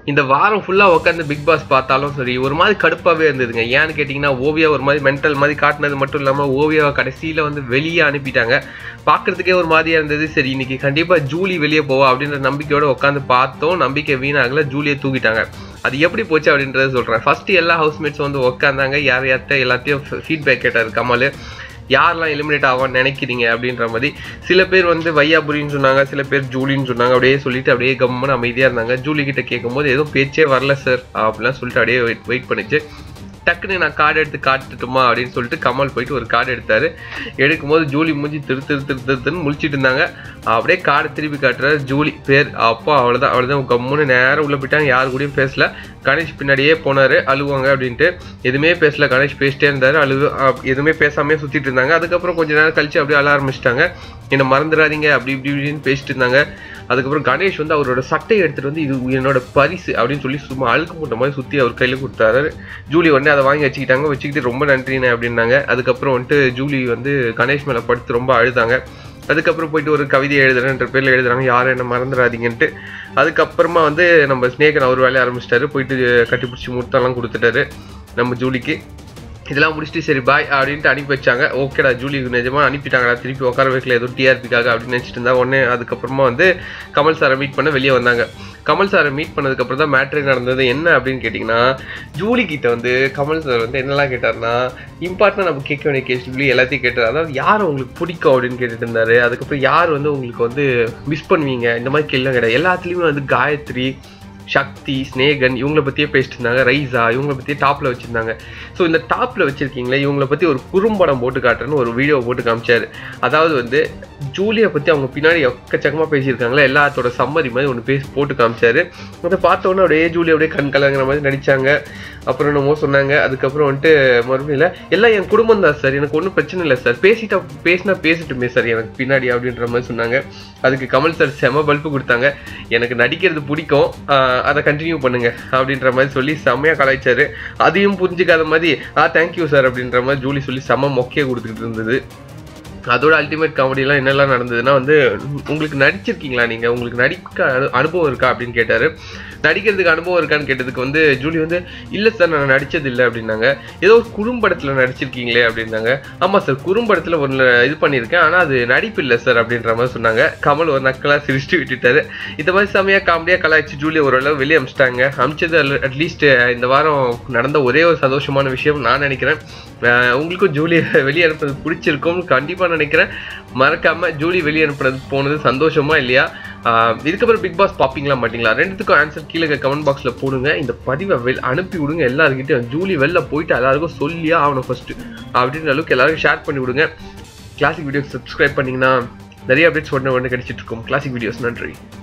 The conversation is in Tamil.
இந்த வாரம் ஃபுல்லாக உட்காந்து பிக் பாஸ் பார்த்தாலும் சரி ஒரு மாதிரி கடுப்பாகவே இருந்ததுங்க ஏன்னு கேட்டிங்கன்னா ஓவியா ஒரு மாதிரி மென்டல் மாதிரி காட்டினது மட்டும் இல்லாமல் ஓவியாவை கடைசியில் வந்து வெளியே அனுப்பிட்டாங்க பார்க்குறதுக்கே ஒரு மாதிரியாக இருந்தது சரி இன்னைக்கு கண்டிப்பாக ஜூலி வெளியே போவா அப்படின்ற நம்பிக்கையோட உட்காந்து பார்த்தோம் நம்பிக்கை வீணாகல ஜூலியை தூக்கிட்டாங்க அது எப்படி போச்சு அப்படின்றத சொல்கிறேன் ஃபஸ்ட்டு எல்லா ஹவுஸ்மேட்ஸும் வந்து உட்காந்தாங்க யார் யார்கிட்ட எல்லாத்தையும் ஃபீட்பேக் கேட்டார் கமல் யாரெல்லாம் எலிமினேட் ஆவான்னு நினைக்கிறீங்க அப்படின்ற மாதிரி சில பேர் வந்து வையாபுரின்னு சொன்னாங்க சில பேர் ஜூலின்னு சொன்னாங்க அப்படியே சொல்லிட்டு அப்படியே கம்முன்னு அமைதியாக இருந்தாங்க ஜூலி கிட்ட கேட்கும்போது எதுவும் பேச்சே வரல சார் அப்படிலாம் சொல்லிட்டு அப்படியே வெயிட் வெயிட் பண்ணிச்சு டக்குன்னு நான் கார்டு எடுத்து காட்டுட்டுமா அப்படின்னு சொல்லிட்டு கமல் போயிட்டு ஒரு கார்டு எடுத்தாரு எடுக்கும்போது ஜூலி மூஞ்சி திரு திரு திரு திருத்துன்னு முழிச்சிட்டு இருந்தாங்க அப்படியே கார்டு திருப்பி காட்டுறாரு ஜூலி பேர் அப்பா அவ்வளோதான் அவ்வளோதான் கம்முன்னு நேரம் உள்ள போயிட்டாங்க யாரு கூடயும் பேசல கணேஷ் பின்னாடியே போனாரு அழுவாங்க அப்படின்ட்டு எதுவுமே பேசல கணேஷ் பேசிட்டே இருந்தாரு அழுவு அப்- எதுவுமே பேசாமே சுத்திட்டு இருந்தாங்க அதுக்கப்புறம் கொஞ்ச நேரம் கழிச்சு அப்படியே அழ ஆரம்பிச்சிட்டாங்க என்ன மறந்துடாதீங்க அப்படி இப்படி இப்படின்னு பேசிட்டு இருந்தாங்க அதுக்கப்புறம் கணேஷ் வந்து அவரோட சட்டையை எடுத்துட்டு வந்து இது என்னோட பரிசு அப்படின்னு சொல்லி சும்மா அழுக்கு போட்ட மாதிரி சுத்தி அவர் கையில கொடுத்தாரு ஜூலி உடனே அதை வாங்கி வச்சுக்கிட்டாங்க வச்சுக்கிட்டு ரொம்ப நன்றிண்ணே அப்படின்னாங்க அதுக்கப்புறம் வந்துட்டு ஜூலி வந்து கணேஷ் மேல படுத்து ரொம்ப அழுதாங்க அதுக்கப்புறம் போயிட்டு ஒரு கவிதை எழுதுறேன்ற பேர்ல எழுதுறாங்க யாரும் என்ன மறந்துடாதீங்கன்ட்டு அதுக்கப்புறமா வந்து நம்ம ஸ்னேகன் அவர் வேலையை ஆரம்பிச்சிட்டாரு போயிட்டு கட்டிப்பிடிச்சி முத்தெல்லாம் கொடுத்துட்டாரு நம்ம ஜூலிக்கு இதெல்லாம் முடிச்சுட்டு சரி பாய் அப்படின்ட்டு அனுப்பி வச்சாங்க ஓகேடா ஜூலி நிஜமா அனுப்பிட்டாங்கடா திருப்பி உட்கார வைக்கல ஏதோ டிஆர்பிக்காக அப்படின்னு நினச்சிட்டு இருந்தா உடனே அதுக்கப்புறமா வந்து கமல் சாரை மீட் பண்ண வெளியே வந்தாங்க கமல் சாரை மீட் பண்ணதுக்கப்புறம் தான் மேட்ரே நடந்தது என்ன அப்படின்னு கேட்டிங்கன்னா ஜூலி கிட்ட வந்து கமல் சார் வந்து என்னெல்லாம் கேட்டார்னா இம்பார்ட்டன்ட் நம்ம கேட்க வேண்டிய கேள்வி எல்லாத்தையும் கேட்டார் அதாவது யார் உங்களுக்கு பிடிக்கும் அப்படின்னு கேட்டுட்டு இருந்தாரு அதுக்கப்புறம் யார் வந்து உங்களுக்கு வந்து மிஸ் பண்ணுவீங்க இந்த மாதிரி கேள்வி கிடையாது எல்லாத்துலேயுமே வந்து காயத்ரி சக்தி ஸ்னேகன் இவங்கள பற்றியே பேசிட்டு இருந்தாங்க ரைஸா இவங்கள பற்றியே டாப்பில் வச்சுருந்தாங்க ஸோ இந்த டாப்பில் வச்சுருக்கீங்களே இவங்கள பற்றி ஒரு குறும்படம் போட்டு காட்டுறேன்னு ஒரு வீடியோ போட்டு காமிச்சாரு அதாவது வந்து ஜூலியை பற்றி அவங்க பின்னாடி எக்கச்சக்கமாக பேசியிருக்காங்களே எல்லாத்தோட சம்மரி மாதிரி ஒன்று பேசி போட்டு காமிச்சாரு அதை பார்த்தோன்னே அப்படியே ஜூலி அப்படியே கண் கலங்குற மாதிரி நடிச்சாங்க அப்புறம் என்னமோ சொன்னாங்க அதுக்கப்புறம் வந்துட்டு மறுபடியும் இல்லை எல்லாம் என் குடும்பம் தான் சார் எனக்கு ஒன்றும் பிரச்சனை இல்லை சார் பேசிட்டா பேசினா பேசட்டுமே சார் எனக்கு பின்னாடி அப்படின்ற மாதிரி சொன்னாங்க அதுக்கு கமல் சார் செம பல்பு கொடுத்தாங்க எனக்கு நடிக்கிறது பிடிக்கும் ஆஹ் அதை கண்டினியூ பண்ணுங்க அப்படின்ற மாதிரி சொல்லி செம்மையாக கலாய்ச்சாரு அதையும் புரிஞ்சுக்காத மாதிரி ஆ தேங்க்யூ சார் அப்படின்ற மாதிரி ஜூலி சொல்லி செம மொக்கையை கொடுத்துக்கிட்டு இருந்தது அதோட அல்டிமேட் காமெடிலாம் என்னெல்லாம் நடந்ததுன்னா வந்து உங்களுக்கு நடிச்சிருக்கீங்களா நீங்கள் உங்களுக்கு நடிக்க அனு- அனுபவம் இருக்கா அப்படின்னு கேட்டார் நடிக்கிறதுக்கு அனுபவம் இருக்கான்னு கேட்டதுக்கு வந்து ஜூலி வந்து இல்லை சார் நான் நடிச்சது இல்லை அப்படின்னாங்க ஏதோ ஒரு குறும்படத்தில் நடிச்சிருக்கீங்களே அப்படின்னாங்க ஆமாம் சார் குறும்படத்தில் ஒன்று இது பண்ணியிருக்கேன் ஆனால் அது நடிப்பு இல்லை சார் அப்படின்ற மாதிரி சொன்னாங்க கமல் ஒரு நக்கலாக சிரிச்சுட்டு விட்டுட்டாரு இந்த மாதிரி செமையாக காமெடியாக கலாய்ச்சி ஜூலி ஓரளவு வெளியே அமிச்சிட்டாங்க அமிச்சது அட்லீஸ்ட் இந்த வாரம் நடந்த ஒரே ஒரு சந்தோஷமான விஷயம் நான் நினைக்கிறேன் அஹ் உங்களுக்கும் ஜூலி வெளியே அனுப்புறது பிடிச்சிருக்கும்னு கண்டிப்பாக நினைக்கிறேன் மறக்காம ஜூலி வெளியே அனுப்புறது போனது சந்தோஷமா இல்லையா ஆஹ் இதுக்கப்புறம் பிக் பாஸ் பார்ப்பீங்களா மாட்டீங்களா ரெண்டுத்துக்கும் ஆன்சர் கீழே கமெண்ட் பாக்ஸில் போடுங்க இந்த பதிவை வெல் அனுப்பி விடுங்க எல்லாருக்கிட்டையும் ஜூலி வெளில போயிட்டு எல்லாருக்கும் சொல்லியே ஆகணும் ஃபர்ஸ்ட் அப்படின்ற அளவுக்கு எல்லாருக்கும் ஷேர் பண்ணி விடுங்க கிளாசிக் வீடியோஸ் சப்ஸ்கிரைப் பண்ணீங்கன்னா நிறைய அப்டேட்ஸ் உடனே உடனே கிடைச்சிட்டு இருக்கும் கிளாசிக் வீடியோஸ் நன்றி